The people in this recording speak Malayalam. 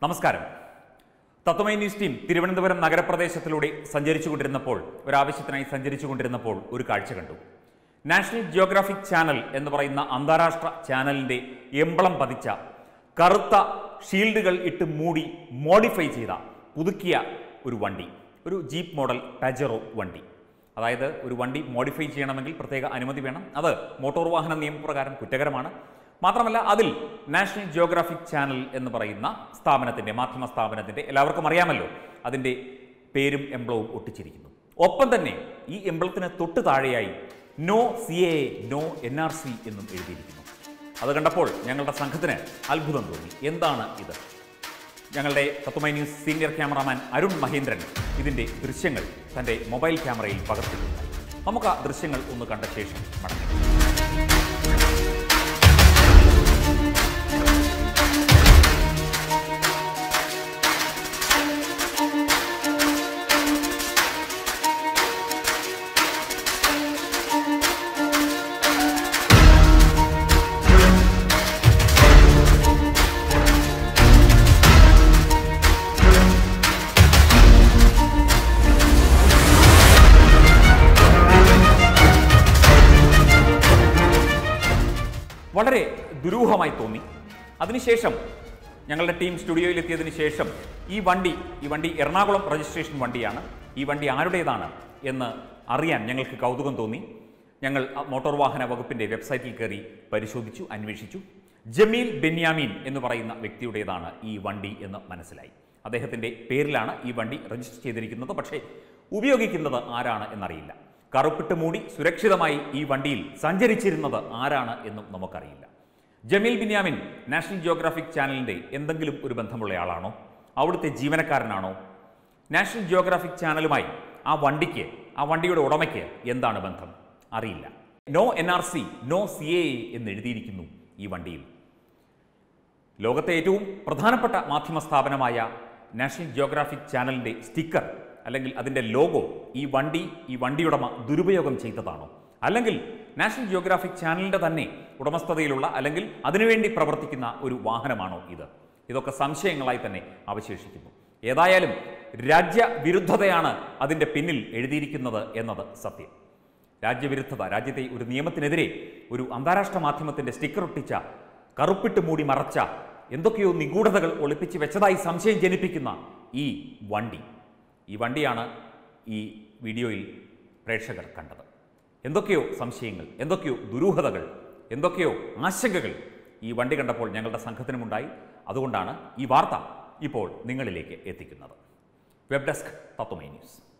നമസ്കാരം തത്വമൈ ന്യൂസ് ടീം തിരുവനന്തപുരം നഗരപ്രദേശത്തിലൂടെ സഞ്ചരിച്ചുകൊണ്ടിരുന്നപ്പോൾ ഒരാവശ്യത്തിനായി സഞ്ചരിച്ചുകൊണ്ടിരുന്നപ്പോൾ ഒരു കാഴ്ച കണ്ടു നാഷണൽ ജിയോഗ്രാഫിക് ചാനൽ എന്ന് പറയുന്ന അന്താരാഷ്ട്ര ചാനലിന്റെ എംബളം പതിച്ച കറുത്ത ഷീൽഡുകൾ ഇട്ട് മൂടി മോഡിഫൈ ചെയ്ത പുതുക്കിയ ഒരു വണ്ടി ഒരു ജീപ്പ് മോഡൽ പാജറോ വണ്ടി അതായത് ഒരു വണ്ടി മോഡിഫൈ ചെയ്യണമെങ്കിൽ പ്രത്യേക അനുമതി വേണം അത് മോട്ടോർ വാഹന നിയമപ്രകാരം കുറ്റകരമാണ് മാത്രമല്ല അതിൽ നാഷണൽ ജിയോഗ്രാഫിക് ചാനൽ എന്ന് പറയുന്ന സ്ഥാപനത്തിന്റെ മാധ്യമ സ്ഥാപനത്തിന്റെ എല്ലാവർക്കും അറിയാമല്ലോ അതിന്റെ പേരും എംബ്ലവും ഒട്ടിച്ചിരിക്കുന്നു ഒപ്പം തന്നെ ഈ എംബ്ലത്തിന് തൊട്ട് താഴെയായി no C A no N R C എന്നും എഴുതിയിരിക്കുന്നു അത് കണ്ടപ്പോൾ ഞങ്ങളുടെ സംഘത്തിന് അത്ഭുതം തോന്നി എന്താണ് ഇത് ഞങ്ങളുടെ Tatwamayi news senior cameraman Arun Mahendran ഇതിന്റെ ദൃശ്യങ്ങൾ തന്റെ മൊബൈൽ ക്യാമറയിൽ പകർത്തിയിട്ടുണ്ട് നമുക്ക് ആ ദൃശ്യങ്ങൾ ഒന്ന് കണ്ട ശേഷം മടങ്ങാം വളരെ ദുരൂഹമായി തോന്നി അതിനുശേഷം ഞങ്ങളുടെ ടീം സ്റ്റുഡിയോയിൽ എത്തിയതിന് ശേഷം ഈ വണ്ടി ഈ വണ്ടി എറണാകുളം രജിസ്ട്രേഷൻ വണ്ടിയാണ് ഈ വണ്ടി ആരുടേതാണ് എന്ന് അറിയാൻ ഞങ്ങൾക്ക് കൗതുകം തോന്നി ഞങ്ങൾ ആ മോട്ടോർ വാഹന വകുപ്പിന്റെ വെബ്സൈറ്റിൽ കയറി പരിശോധിച്ചു അന്വേഷിച്ചു ജമീൽ ബെന്യാമീൻ എന്ന് പറയുന്ന വ്യക്തിയുടേതാണ് ഈ വണ്ടി എന്ന് മനസ്സിലായി അദ്ദേഹത്തിന്റെ പേരിലാണ് ഈ വണ്ടി രജിസ്റ്റർ ചെയ്തിരിക്കുന്നത് പക്ഷേ ഉപയോഗിക്കുന്നത് ആരാണ് എന്നറിയില്ല കറുപ്പിട്ട് മൂടി സുരക്ഷിതമായി ഈ വണ്ടിയിൽ സഞ്ചരിച്ചിരുന്നത് ആരാണ് എന്നും നമുക്കറിയില്ല ജമീൽ ബിന്യാമിൻ നാഷണൽ ജിയോഗ്രാഫിക് ചാനലിന്റെ എന്തെങ്കിലും ഒരു ബന്ധമുള്ള ആളാണോ അവിടുത്തെ ജീവനക്കാരനാണോ നാഷണൽ ജിയോഗ്രാഫിക് ചാനലുമായി ആ വണ്ടിക്ക് ആ വണ്ടിയുടെ ഉടമയ്ക്ക് എന്താണ് ബന്ധം അറിയില്ല no N R C no C A എന്ന് എഴുതിയിരിക്കുന്നു ഈ വണ്ടിയിൽ ലോകത്തെ ഏറ്റവും പ്രധാനപ്പെട്ട മാധ്യമ സ്ഥാപനമായ നാഷണൽ ജിയോഗ്രാഫിക് ചാനലിന്റെ സ്റ്റിക്കർ അല്ലെങ്കിൽ അതിന്റെ ലോഗോ ഈ വണ്ടി ഈ വണ്ടിയുടമ ദുരുപയോഗം ചെയ്തതാണോ അല്ലെങ്കിൽ നാഷണൽ ജിയോഗ്രാഫിക് ചാനലിന്റെ തന്നെ ഉടമസ്ഥതയിലുള്ള അല്ലെങ്കിൽ അതിനുവേണ്ടി പ്രവർത്തിക്കുന്ന ഒരു വാഹനമാണോ ഇത് ഇതൊക്കെ സംശയങ്ങളായി തന്നെ അവശേഷിക്കുന്നു ഏതായാലും രാജ്യവിരുദ്ധതയാണ് അതിന്റെ പിന്നിൽ എഴുതിയിരിക്കുന്നത് എന്നത് സത്യം രാജ്യവിരുദ്ധത രാജ്യത്തെ ഒരു നിയമത്തിനെതിരെ ഒരു അന്താരാഷ്ട്ര മാധ്യമത്തിന്റെ സ്റ്റിക്കർ ഒട്ടിച്ച കറുപ്പിട്ട് മൂടി മറച്ച എന്തൊക്കെയോ നിഗൂഢതകൾ ഒളിപ്പിച്ച് വെച്ചതായി സംശയം ജനിപ്പിക്കുന്ന ഈ വണ്ടി ഈ വണ്ടിയാണ് ഈ വീഡിയോയിൽ പ്രേക്ഷകർ കണ്ടത് എന്തൊക്കെയോ സംശയങ്ങൾ എന്തൊക്കെയോ ദുരൂഹതകൾ എന്തൊക്കെയോ ആശങ്കകൾ ഈ വണ്ടി കണ്ടപ്പോൾ ഞങ്ങളുടെ സംഘത്തിനുമുണ്ടായി അതുകൊണ്ടാണ് ഈ വാർത്ത ഇപ്പോൾ നിങ്ങളിലേക്ക് എത്തിക്കുന്നത് വെബ് ഡെസ്ക് തത്വമൈ ന്യൂസ്